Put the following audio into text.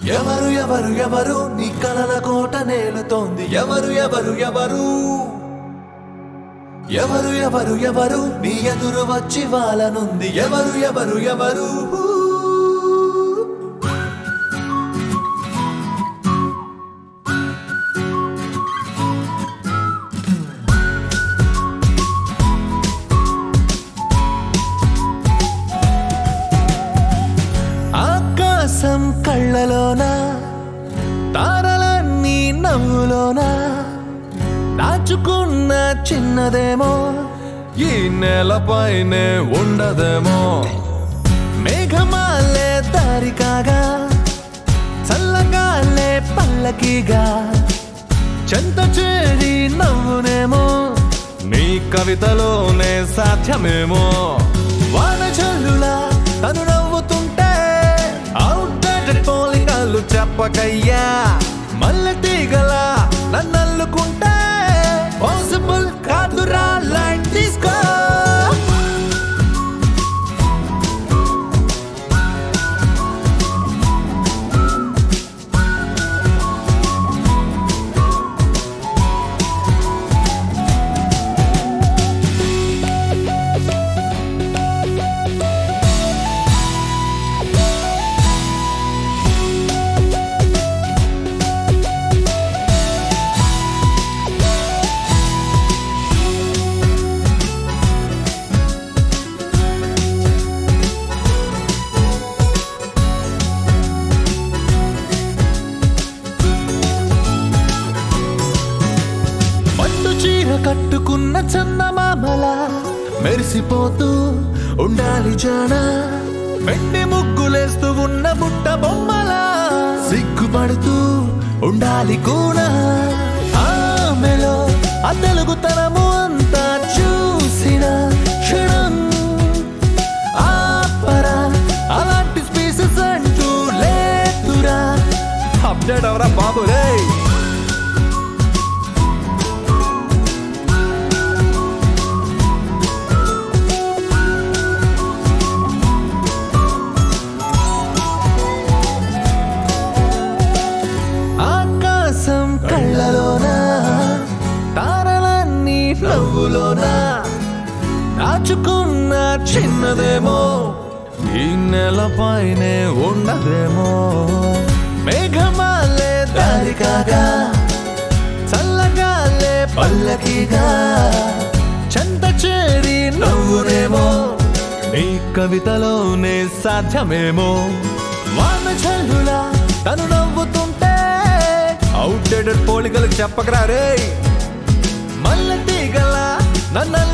ఎవరు ఎవరు ఎవరు నీ కలల కోట నేలుతోంది ఎవరు ఎవరు ఎవరు ఎవరు ఎవరు ఎవరు నీ ఎదురు వచ్చి వాళ్ళనుంది ఎవరు ఎవరు ఎవరు ఆకాశం కళ్ళలోన తారలన్నీ నవ్వులోనా దాచుకున్న చిన్నదేమో ఈ నేలపైనే ఉండదేమో మేఘమాలే దారి కాగా చల్లగాలే పల్లకిగా చెంత చేరి నవ్వునేమో నీ కవితలోనే సాధ్యమేమో వాన జల్లులా తను నవ్వుతుంటే అవుట్డేటెడ్ పోలికలు చెప్పకయ్యా మల్లె తీగలా నన్నల్లుకుంటే పాసిబుల్ కాదురా లైట్ తీసుకో పట్టు చీర కట్టుకున్న చందమామల మెరిసిపోతూ ఉండాలి జాన వెండి ముగ్గులేస్తూ ఉన్న బుట్ట బొమ్మల సిగ్గుపడుతూ ఉండాలి కూడా ఆమెలో ఆ తెలుగుతనము అంతా చూసిన క్షణం ఆపరా అలాంటి స్పీసెస్ అంటూ లేదురా అప్డేట్ అవరా బాబు రే ఆకాశం కళ్ళలోన తారలన్నీ నవ్వులోన దాచుకున్న చిన్నదేమో ఈ నెలపైనే ఉండదేమో మేఘమాలే దారి కాగా చల్లగాలే పల్లకిగా చంత చేరి నవ్వునేమో నీ కవితలోనే సాధ్యమేమో వాన చల్లులా తను నవ్వుతుంటే అవుట్డేటెడ్ పోలికలకు చెప్పకరా రే మల్లె తీగల నన్ను